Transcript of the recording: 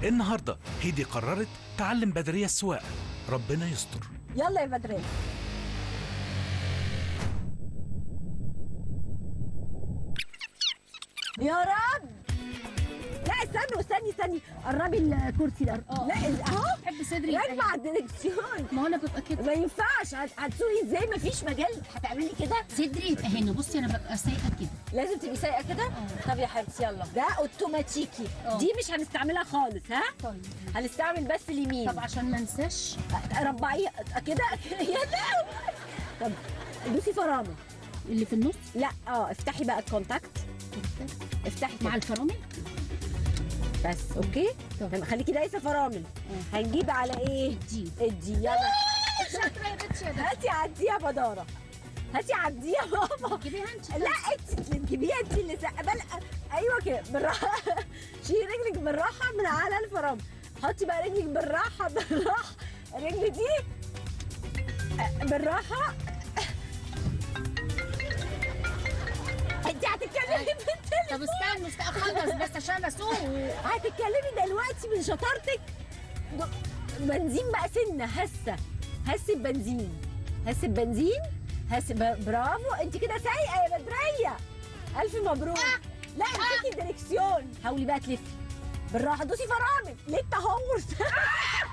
النهاردة هيدي قررت تعلم بدرية السواقة ربنا يستر يلا يا بدرية يا رب لا استنوا استني استني قربي الكرسي ده اه. لا اهو بحب صدري يبقى راكبه على الدركسيون ما هو انا ببقى كده ما ينفعش هت- هتسوقي ازاي مفيش مجال هتعملي كده صدري يبقى هنا بصي انا ببقى سايقه كده لازم تبقي سايقه كده طب يا حبيبتي يلا ده اوتوماتيكي اه. دي مش هنستعملها خالص ها طيب هنستعمل بس اليمين طب عشان ما انساش ربعي كده يا لهوي طب دوسي فرامل اللي في النص لا اه افتحي بقى الكونتاكت افتحي مع كده. الفرامل بس اوكي طب. تمام خليكي دايسه فرامل هنجيب على ايه دي ادي يلا شاطره يا بنتي يا بنتي هاتي عديها بداره هاتي عديها بابا جيبيها انت لا انت اللي تجيبيها انت اللي سقبل ايوه كده بالراحه شيلي رجلك بالراحه من على الفرامل حطي بقى رجلك بالراحه بالراحه الرجل دي أه، بالراحه انت هتتكلمي بنت طب استنى است- اخلص بس عشان اسوق هتتكلمي دلوقتي من شطارتك د- بنزين بقى سنه هسه هسه بنزين هسه بنزين هسه ب- برافو انت كده سايقه يا بدريه الف مبروك لا امسكي الدركسيون حاولي بقى تلفي بالراحه دوسي فرامل ليه التهور